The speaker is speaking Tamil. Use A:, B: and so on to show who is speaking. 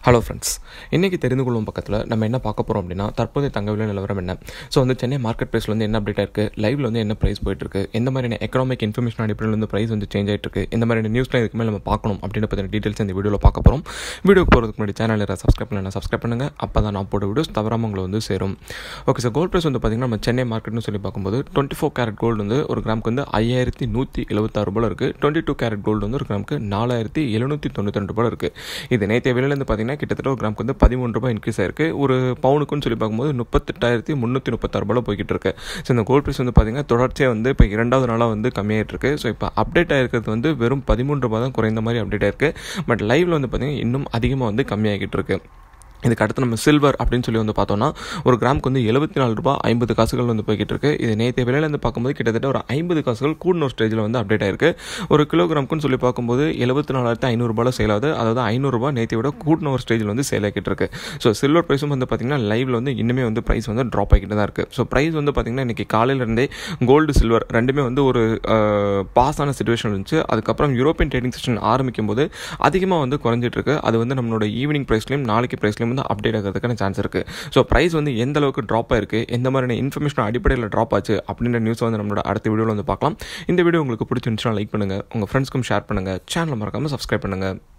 A: ஹலோ ஃப்ரெண்ட்ஸ் இன்றைக்கி தெரிந்து கொள்ளும் பக்கத்தில் நம்ம என்ன பார்க்க போகிறோம் அப்படின்னா தற்போதைய தங்க விலை நிலவரம் என்ன ஸோ வந்து சென்னை மார்க்கெட் ப்ரைஸில் வந்து என்ன அப்டேட் இருக்குது லைவ்ல வந்து என்ன ப்ரைஸ் போயிட்டுருக்கு எந்த மாதிரியான எக்கனாமிக் இன்ஃபர்மேஷன் அடிப்படையில் வந்து ப்ரைஸ் வந்து சேஞ்ச் ஆகிட்டு இருக்கு இந்த மாதிரியான நியூஸ்லாம் இதுக்கு மேலே நம்ம பார்க்கணும் அப்படின்னு பற்றின டீட்டெயில்ஸ் இந்த வீடியோவில் பார்க்க போகிறோம் வீடியோக்கு போகிறதுக்கு முன்னாடி சேனலில் சப்ஸ்கிரைப் பண்ணலாம் சப்ஸ்கிரைப் பண்ணுங்கள் அப்போ தான் நான் போட வீடியோஸ் தவறாமல் உங்களை வந்து சேரும் ஓகே சார் கோல்ட் ப்ரைஸ் வந்து பார்த்திங்கன்னா நம்ம சென்னை மார்க்கெட்னு சொல்லி பார்க்கும்போது டுவெண்ட்டி ஃபோர் கேரட் கோல்டு வந்து ஒரு கிராமுக்கு வந்து ஐயாயிரத்தி நூற்றி எழுபத்தாறு ரூபாய் இருக்குது டுவெண்ட்டி டூ கேரட் கோல்டு வந்து ஒரு கிராமுக்கு நாலாயிரத்தி எழுநூற்றி தொண்ணூற்றி ரெண்டு ரூபாய் இருக்குது இது நேற்றைய விலையிலேருந்து பார்த்தீங்கன்னா கிட்டத்தட்ட ஒரு கிராமுக்கு வந்து பதிமூணு ரூபாய் இன்க்ரீஸ் ஆயிருக்கு ஒரு பவுனுக்குன்னு சொல்லி பார்க்கும்போது முப்பத்தெட்டாயிரத்தி முந்நூற்றி முப்பத்தாறு ரூபாய் போய்கிட்டு இருக்கு ஸோ இந்த கோல்ட் ப்ரைஸ் வந்து பார்த்தீங்கன்னா தொடர்ச்சியாக வந்து இப்போ இரண்டாவது நாளாக வந்து கம்மியாயிட்டு இருக்கு ஸோ இப்போ அப்டேட் ஆயிருக்கிறது வந்து வெறும் பதிமூணு ரூபாய் தான் குறைந்த மாதிரி அப்டேட் ஆயிருக்கு பட் லைவ்ல வந்து பார்த்தீங்கன்னா இன்னும் அதிகமாக வந்து கம்மியாகிட்டு இருக்கு இதுக்கு அடுத்து நம்ம சில்வர் அப்படின்னு சொல்லி வந்து பார்த்தோம்னா ஒரு கிராமுக்கு வந்து எழுபத்தி நாலு ரூபாய் ஐம்பது காசுகள் வந்து போய்கிட்டு இருக்கு இது நேற்று விலையில இருந்து பார்க்கும்போது கிட்டத்தட்ட ஒரு ஐம்பது காசுகள் கூடின ஒரு ஸ்டேஜில் வந்து அப்டேட் ஆயிருக்கு ஒரு கிலோகிராமுக்குன்னு சொல்லி பார்க்கும்போது எழுபத்தி நாலாயிரத்தி ஐநூறுரூபாயில் சேல் ஆகுது அதாவது ஐநூறுரூபா நேற்றை விட கூடின ஒரு ஸ்டேஜில் வந்து சேல் ஆகிட்டு இருக்கு ஸோ சில்வர் ப்ரைஸும் வந்து பார்த்தீங்கன்னா லைவ்ல வந்து இன்னுமே வந்து ப்ரைஸ் வந்து ட்ராப் ஆகிட்டு தான் இருக்கு ஸோ ப்ரைஸ் வந்து பார்த்தீங்கன்னா இன்னைக்கு காலையிலேருந்தே கோல்டு சில்வர் ரெண்டுமே வந்து ஒரு பாஸ் ஆன சுச்சுவேஷன் இருந்துச்சு அதுக்கப்புறம் யூரோப்பியன் ட்ரேடிங் செஷன் ஆரம்பிக்கும் போது அதிகமாக வந்து குறைஞ்சிட்டு இருக்கு அது வந்து நம்மளோட ஈவினிங் ப்ரைஸ்லையும் நாளைக்கு ப்ரைஸ்லையும் வந்து அப்டேட் ஆகிறதுக்கான சான்ஸ் இருக்குது ஸோ ப்ரைஸ் வந்து எந்த அளவுக்கு ட்ராப் ஆயிருக்கு எந்த மாதிரியான இன்ஃபர்மேஷன் அடிப்படையில் ட்ராப் ஆச்சு அப்படின்ற நியூஸ் வந்து நம்மளோட அடுத்த வீடியோவில் வந்து பார்க்கலாம் இந்த வீடியோ உங்களுக்கு பிடிச்சிருந்துச்சுன்னா லைக் பண்ணுங்கள் உங்கள் ஃப்ரெண்ட்ஸ்க்கும் ஷேர் பண்ணுங்கள் சேனலை மறக்காமல் சப்ஸ்கிரைப் பண்ணுங்கள்